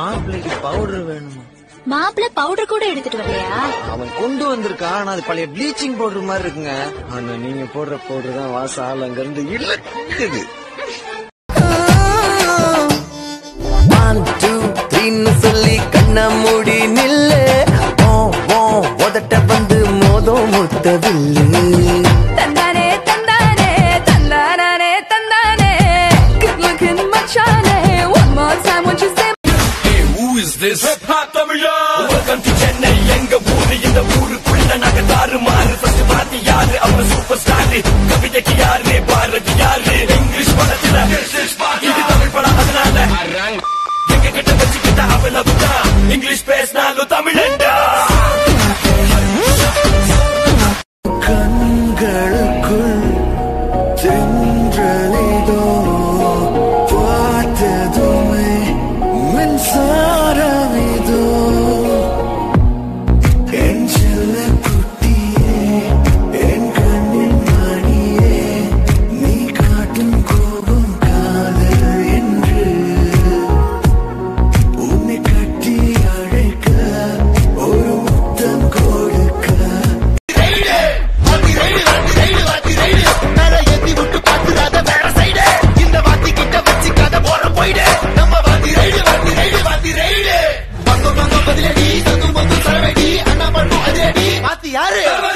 மாப்பிள்ளைக்கு பவுடர் வேணுமா மாப்பிள்ள பவுடர் கூட எடுத்துட்டு வரலையா அவன் கொண்டு வந்திருக்கான் ஆனா அது பழைய ப்ளீச்சிங் பவுடர் மாதிரி இருக்குங்க ஆனா நீங்க போடுற பவுடர் தான் வாசம் ஆள் அங்க இருந்து இழுக்குது ஒன் டூ த்ரீன்னு சொல்லி கண்ண மூடி நில்லு ஓ ஓ உதட்ட வந்து மோதம் முத்தவில்லு தந்தானே தந்தானே தந்தானே தந்தானே good looking மச்சானே one more time won't you say Who is this? Hip Hop தமிழா Welcome to Chennai எங்க ஊரு இந்த ஊருக்குள்ள நாங்க தாறுமாறு ஃபர்ஸ்ட் பார்த்து யாரு அவன் சூப்பர் ஸ்டார் கவிதைக்கு யாரு பாரதி யாரு இங்கிலீஷ் படத்துல இது தமிழ் படம் அதனால எங்க கிட்ட வச்சுக்கிட்ட அவ்வளவுதான் இங்கிலீஷ் பேசினாலும் தமிழண்டா கண்களுக்குள் தென்றலிதோ பார்த்ததுமே மின்சாரமிதோ என் செல்ல குட்டியே என் கண்ணின் மணியே நீ காட்டும் கோபம் காதல் என்று உன்னை கட்டி அழைக்க ஒரு முத்தம் கொடுக்க யாரு